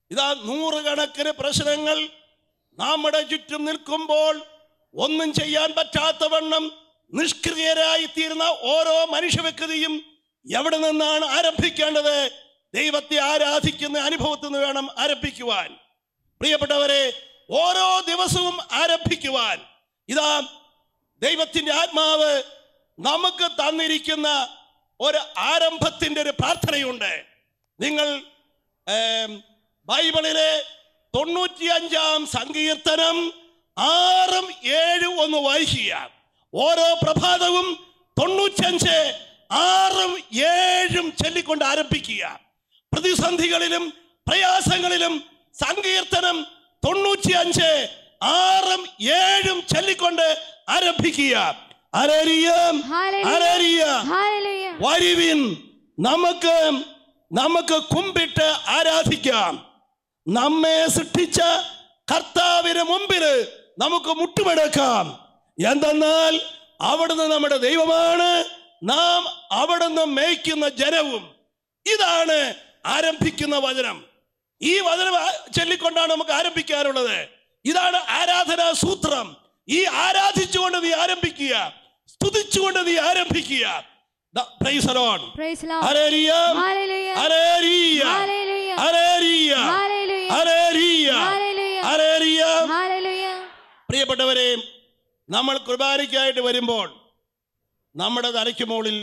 ഇതാ നൂറുകണക്കിന് പ്രശ്നങ്ങൾ നമ്മുടെ ചുറ്റും നിൽക്കുമ്പോൾ ഒന്നും ചെയ്യാൻ പറ്റാത്തവണ്ണം നിഷ്ക്രിയരായി തീരുന്ന ഓരോ മനുഷ്യ വ്യക്തിയും എവിടെ നിന്നാണ് ആരംഭിക്കേണ്ടത് ദൈവത്തെ ആരാധിക്കുന്ന അനുഭവത്തിൽ നിന്ന് വേണം ആരംഭിക്കുവാൻ പ്രിയപ്പെട്ടവരെ ഓരോ ദിവസവും ആരംഭിക്കുവാൻ ഇതാ ദൈവത്തിന്റെ ആത്മാവ് നമുക്ക് തന്നിരിക്കുന്ന ഒരു ആരംഭത്തിന്റെ ഒരു പ്രാർത്ഥനയുണ്ട് നിങ്ങൾ ഏം, ബൈബിളിലെ തൊണ്ണൂറ്റിയഞ്ചാം സങ്കീർത്തനം ആറും ഏഴും ഒന്ന് വായിക്കുക ഓരോ പ്രഭാതവും തൊണ്ണൂറ്റഞ്ച് ആറും ഏഴും ചൊല്ലിക്കൊണ്ട് ആരംഭിക്കുക പ്രതിസന്ധികളിലും പ്രയാസങ്ങളിലും സങ്കീർത്തനം തൊണ്ണൂറ്റിയഞ്ച് ആറും ഏഴും ചൊല്ലിക്കൊണ്ട് ആരംഭിക്കുക അരരിയം Hallelujah. അരരിയം Hallelujah. വരുവിൻ നമുക്ക് നമുക്ക് കുമ്പിട്ട് ആരാധിക്കാം നമ്മെ സൃഷ്ടിച്ച കർത്താവിന് മുമ്പിൽ നമുക്ക് മുട്ടുമെടുക്കാം എന്തെന്നാൽ അവിടുന്ന് നമ്മുടെ ദൈവമാണ് നാം അവിടുന്ന് മേയ്ക്കുന്ന ജനവും ഇതാണ് ആരംഭിക്കുന്ന വചനം ഈ വചനം ആ- ചൊല്ലിക്കൊണ്ടാണ് നമുക്ക് ആരംഭിക്കാറുള്ളത് ഇതാണ് ആരാധനാ സൂത്രം ഈ ആരാധിച്ചുകൊണ്ട് നീ ആരംഭിക്കുക സ്തുതിച്ചുകൊണ്ട് നീ ആരംഭിക്കുക the- praise the Lord. Praise the Lord. Hallelujah. Hallelujah. Hallelujah. Hallelujah. Hallelujah. Hallelujah. Hallelujah. Hallelujah. Hallelujah. Hallelujah. പ്രിയപ്പെട്ടവരെ നമ്മൾ കുർബാനയ്ക്കായിട്ട് വരുമ്പോൾ നമ്മുടെ തലയ്ക്ക് മുകളിൽ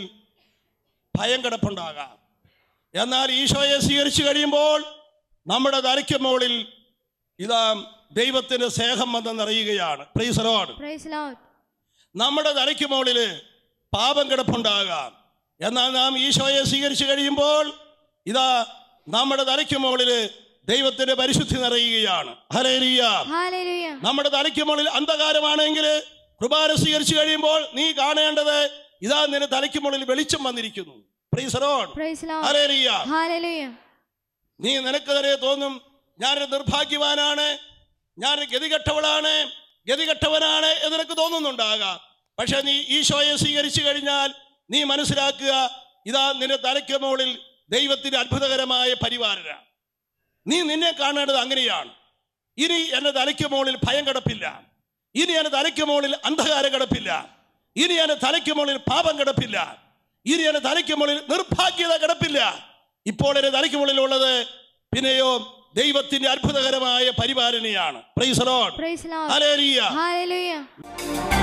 ഭയം കിടപ്പുണ്ടാകാം എന്നാൽ ഈശോയെ സ്വീകരിച്ചു കഴിയുമ്പോൾ നമ്മുടെ തലയ്ക്ക് മുകളിൽ ഇതാ ദൈവത്തിന്റെ സ്നേഹം വന്ന് നിറയുകയാണ് പ്രീസറോട് Praise the Lord. നമ്മുടെ തലയ്ക്ക് മുകളിൽ പാപം കിടപ്പുണ്ടാകാം എന്നാൽ നാം ഈശോയെ സ്വീകരിച്ചു കഴിയുമ്പോൾ ഇതാ നമ്മുടെ തലയ്ക്ക് മുകളിൽ ദൈവത്തിന്റെ പരിശുദ്ധി നിറയുകയാണ് ഹലേലിയ Hallelujah. നമ്മുടെ തലയ്ക്ക് മുകളിൽ അന്ധകാരമാണെങ്കിൽ കുർബാന സ്വീകരിച്ചു കഴിയുമ്പോൾ നീ കാണേണ്ടത് ഇതാ നിന്റെ തലയ്ക്ക് മുകളിൽ വെളിച്ചം വന്നിരിക്കുന്നു പ്രീസറോൺ Praise the Lord. Hallelujah Hallelujah. നീ നിനക്ക് തന്നെ തോന്നും ഞാനൊരു നിർഭാഗ്യവാനാണ് ഞാനൊരു ഗതികെട്ടവളാണ് ഗതികെട്ടവനാണ് എന്ന് നിനക്ക് തോന്നുന്നുണ്ടാകാം പക്ഷെ നീ ഈശോയെ സ്വീകരിച്ചു കഴിഞ്ഞാൽ നീ മനസ്സിലാക്കുക ഇതാ നിന്റെ തലയ്ക്ക് മുകളിൽ ദൈവത്തിന്റെ അത്ഭുതകരമായ പരിപാലന നീ നിന്നെ കാണേണ്ടത് അങ്ങനെയാണ് ഇനി എൻ്റെ തലയ്ക്ക് മുകളിൽ ഭയം കിടപ്പില്ല ഇനി എൻ്റെ തലയ്ക്ക് മുകളിൽ അന്ധകാരം കിടപ്പില്ല ഇനി എൻ്റെ തലയ്ക്ക് മുകളിൽ പാപം കിടപ്പില്ല ഇനി എൻ്റെ തലയ്ക്ക് മുകളിൽ നിർഭാഗ്യത കിടപ്പില്ല ഇപ്പോൾ എൻ്റെ തലയ്ക്ക് മുകളിലുള്ളത് പിന്നെയോ ദൈവത്തിന്റെ അത്ഭുതകരമായ പരിപാലനയാണ് praise Lord Praise the Lord. Hallelujah Hallelujah.